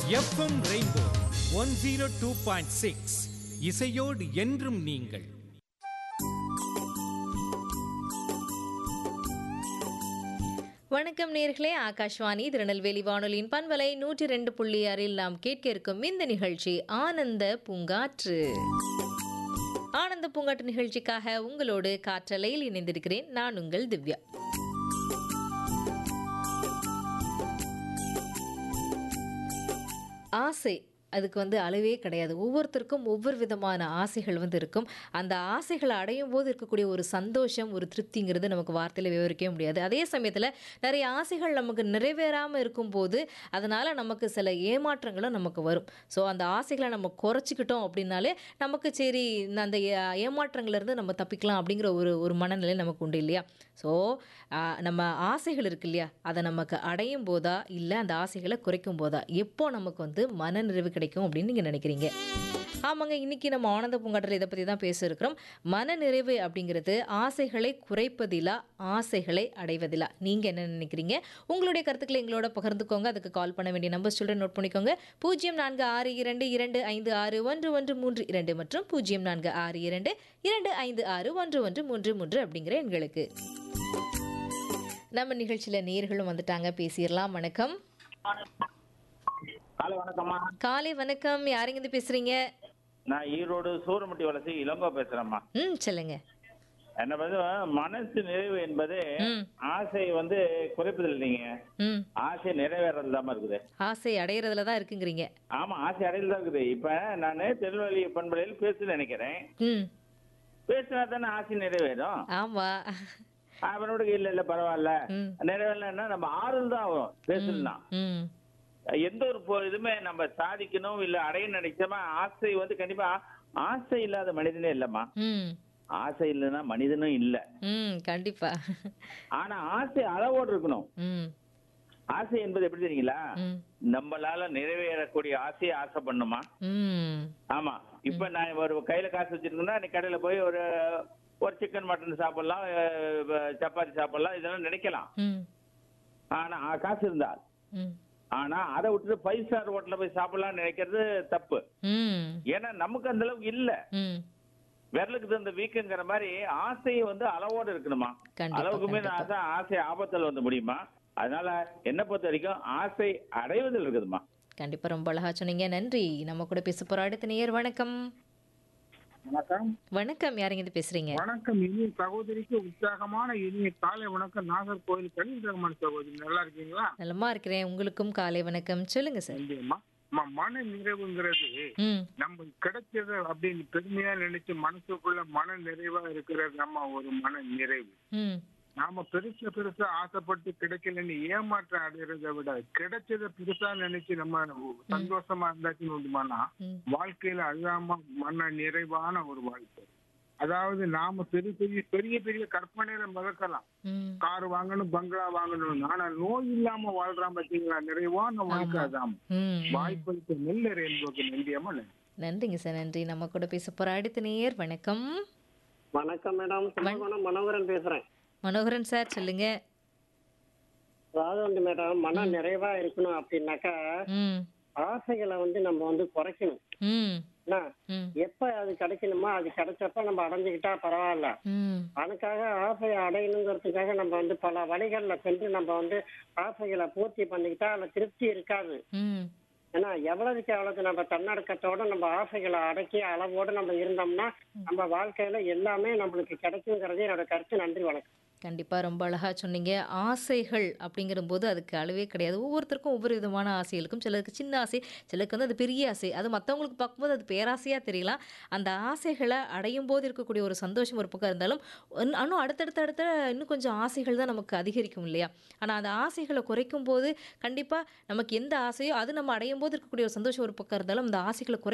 FM rainbow one zero two point six இசையோடு என்றும் நீங்கள் வணக்கம் நேர்களே ஆகாஷ்வாணி திருநெல்வேலி வானொலியின் பண்பலை நூற்றி ரெண்டு புள்ளி ஆறில் நாம் கேட்க இருக்கும் இந்த நிகழ்ச்சி ஆனந்த பூங்காற்று ஆனந்த பூங்காற்று நிகழ்ச்சிக்காக உங்களோடு காற்றலையில் இணைந்திருக்கிறேன் நான் உங்கள் திவ்யா ஆசை அதுக்கு வந்து அளவே கிடையாது ஒவ்வொருத்தருக்கும் ஒவ்வொரு விதமான ஆசைகள் வந்து இருக்கும் அந்த ஆசைகளை அடையும் போது இருக்கக்கூடிய ஒரு சந்தோஷம் ஒரு திருப்திங்கிறது நமக்கு வார்த்தையில் விவரிக்கவே முடியாது அதே சமயத்தில் நிறைய ஆசைகள் நமக்கு நிறைவேறாமல் இருக்கும்போது அதனால் நமக்கு சில ஏமாற்றங்களும் நமக்கு வரும் ஸோ அந்த ஆசைகளை நம்ம குறைச்சிக்கிட்டோம் அப்படின்னாலே நமக்கு சரி இந்த அந்த ஏ- ஏமாற்றங்கள்லேருந்து நம்ம தப்பிக்கலாம் அப்படிங்கிற ஒரு ஒரு மனநிலை நமக்கு உண்டு இல்லையா ஸோ நம்ம ஆசைகள் இருக்கு இல்லையா அதை நமக்கு அடையும் போதா இல்லை அந்த ஆசைகளை குறைக்கும் போதா எப்போ நமக்கு வந்து மனநிறைவு கிடைக்கும் அப்படின்னு நீங்கள் நினைக்கிறீங்க ஆமாங்க இன்னைக்கு நம்ம ஆனந்த பூங்காற்றில் இதை பற்றி தான் பேச இருக்கிறோம் மனநிறைவு அப்படிங்கிறது ஆசைகளை குறைப்பதிலா ஆசைகளை அடைவதிலா நீங்கள் என்ன நினைக்கிறீங்க உங்களுடைய கருத்துக்களை எங்களோட பகிர்ந்துக்கோங்க அதுக்கு கால் பண்ண வேண்டிய நம்பர் சொல்கிறேன் நோட் பண்ணிக்கோங்க பூஜ்ஜியம் நான்கு ஆறு இரண்டு இரண்டு ஐந்து ஆறு ஒன்று ஒன்று மூன்று இரண்டு மற்றும் பூஜ்ஜியம் நான்கு ஆறு இரண்டு இரண்டு ஐந்து ஆறு ஒன்று ஒன்று மூன்று மூன்று அப்படிங்கிற எண்களுக்கு நம்ம நிகழ்ச்சியில் நேர்களும் வந்துட்டாங்க பேசிடலாம் வணக்கம் காலை வணக்கம்மா காலை வணக்கம் யாருங்க பேசுறீங்க நான் ஈரோடு சூரமட்டி வலசை இளங்கோ பேசுறேம்மா ம் சொல்லுங்க என்ன வந்து மனசு நிறைவு என்பது ம் ஆசை வந்து குறைப்பதில்லை நீங்க ம் ஆசை நிறைவேறது தான் இருக்குது ஆசை அடையிறதுல தான் இருக்குங்கிறீங்க ஆமா ஆசை அடையில் தான் இருக்குது இப்ப நான் திருநெல்வேலி பண்பலையில் பேச நினைக்கிறேன் ம் பேசினா தானே ஆசை நிறைவேறும் ஆமா அவனோட இல்ல இல்ல பரவாயில்ல ம் நிறைவேறலன்னா நம்ம ஆறுதல் தான் ஆகும் பேசலாம் ம் எந்த ஒரு பொ- இதுமே நம்ம சாதிக்கணும் இல்ல அடைய நினைச்சோமா ஆசை வந்து கண்டிப்பா ஆசை இல்லாத மனிதனே இல்லம்மா ம் ஆசை இல்லைன்னா மனிதனும் இல்ல ம் கண்டிப்பா ஆனா ஆசை அளவோடு இருக்கணும் ம் ஆசை என்பது எப்படி தெரியுங்களா ம் நம்மளால நிறைவேறக்கூடிய ஆசையை ஆசை பண்ணுமா ம் ஆமா இப்ப நான் ஒரு கையில காசு வச்சிருக்கேன்னா நீ கடையில போய் ஒரு ஒரு சிக்கன் மட்டன் சாப்பிடலாம் அஹ், சப்பாத்தி சாப்பிடலாம் இதெல்லாம் நினைக்கலாம் ம் ஆனா ஆ, காசு இருந்தால் ம் ஆனா அதை விட்டுட்டு ஃபைவ் ஸ்டார் ஹோட்டல்ல போய் சாப்பிடலாம்னு நினைக்கிறது தப்பு ம் ஏன்னா நமக்கு அந்த அளவுக்கு இல்ல ம் விரலுக்கு தந்த வீக்குங்கிற மாதிரி ஆசையை வந்து அளவோடு இருக்கணுமா கண்டிப்பா, அளவுக்கு மீறி கண்டிப்பா. ஆசை ஆசை ஆபத்தில் வந்து முடியுமா அதனால என்ன பொறுத்த வரைக்கும் ஆசை அடைவதில் இருக்குதுமா கண்டிப்பா ரொம்ப அழகா சொன்னீங்க நன்றி நம்ம கூட பேச போற அடுத்த நேயர் வணக்கம் வணக்கம் வணக்கம் யாருங்க இது பேசுறீங்க வணக்கம் இனிய சகோதரிக்கு உற்சாகமான இனிய காலை வணக்கம் நாகர்கோவில் கலீல் ரஹ்மான் சகோதரி நல்லா இருக்கீங்களா நலமா இருக்கிறேன் உங்களுக்கும் காலை வணக்கம் சொல்லுங்க சார் நன்றிம்மா அம்மா, மன நிறைவுங்கிறது ம் நம்ம கிடைச்சது அப்படின்னு பெருமையா நினைச்சு மனசுக்குள்ள மன நிறைவா இருக்கிறது நம்ம ஒரு மன நிறைவு ம் நாம பெருசா பெருசா ஆசைப்பட்டு கிடைக்கலன்னு ஏமாற்றம் அடைகிறத விட கிடைச்சத பெருசா நினைச்சு நம்ம சந்தோஷமா இருந்தாச்சுன்னு உண்டுமானா ம் வாழ்க்கையில அல்லாம மன நிறைவான ஒரு வாழ்க்கை அதாவது நாம பெரிய பெரிய பெரிய பெரிய கற்பனையில மிதக்கலாம் ம் கார் வாங்கணும் பங்களா வாங்கணும் ஆனா நோய் இல்லாம வாழ்றான் பாத்தீங்களா நிறைவான வாழ்க்கை அதான் ம் வாய்ப்பளித்த நெல்லர் என்பது நன்றியம்மா நன்றி. நன்றிங்க சார் நன்றி நம்ம கூட பேச போற அடுத்த நேயர் வணக்கம் வணக்கம் மேடம் கும்பகோணம் மனோகரன் பேசுறேன் மனோகரன் சார் சொல்லுங்க அதாவது வந்து மேடம் மன நிறைவா இருக்கணும் அப்படின்னாக்கா ம் ஆசைகளை வந்து நம்ம வந்து குறைக்கணும் ம் என்ன ம் எப்ப அது கிடைக்கணுமோ அது கிடைச்சப்ப நம்ம அடைஞ்சுக்கிட்டா பரவாயில்ல ம் அதுக்காக ஆசையை அடையணுங்கிறதுக்காக நம்ம வந்து பல வழிகள்ல சென்று நம்ம வந்து ஆசைகளை பூர்த்தி பண்ணிக்கிட்டா அதுல திருப்தி இருக்காது ம் ஏன்னா எவ்வளவுக்கு எவ்வளவு நம்ம தன்னடக்கத்தோட நம்ம ஆசைகளை அடக்கி அளவோட நம்ம இருந்தோம்னா நம்ம வாழ்க்கையில எல்லாமே நம்மளுக்கு கிடைக்குங்கிறது என்னோட கருத்து நன்றி வணக்கம் கண்டிப்பாக ரொம்ப அழகாக சொன்னீங்க ஆசைகள் அப்படிங்கிற போது அதுக்கு அளவே கிடையாது ஒவ்வொருத்தருக்கும் ஒவ்வொரு விதமான ஆசை இருக்கும் சிலருக்கு சின்ன ஆசை சிலருக்கு வந்து அது பெரிய ஆசை அது மற்றவங்களுக்கு பார்க்கும்போது அது பேராசையாக தெரியலாம் அந்த ஆசைகளை அடையும் போது இருக்கக்கூடிய ஒரு சந்தோஷம் ஒரு பக்கம் இருந்தாலும் இன்னும் இன்னும் அடுத்தடுத்த அடுத்த இன்னும் கொஞ்சம் ஆசைகள் தான் நமக்கு அதிகரிக்கும் இல்லையா ஆனால் அந்த ஆசைகளை குறைக்கும் போது கண்டிப்பாக நமக்கு எந்த ஆசையோ அது நம்ம அடையும் போது இருக்கக்கூடிய ஒரு சந்தோஷம் ஒரு பக்கம் இருந்தாலும் அந்த ஆசைகளை குறை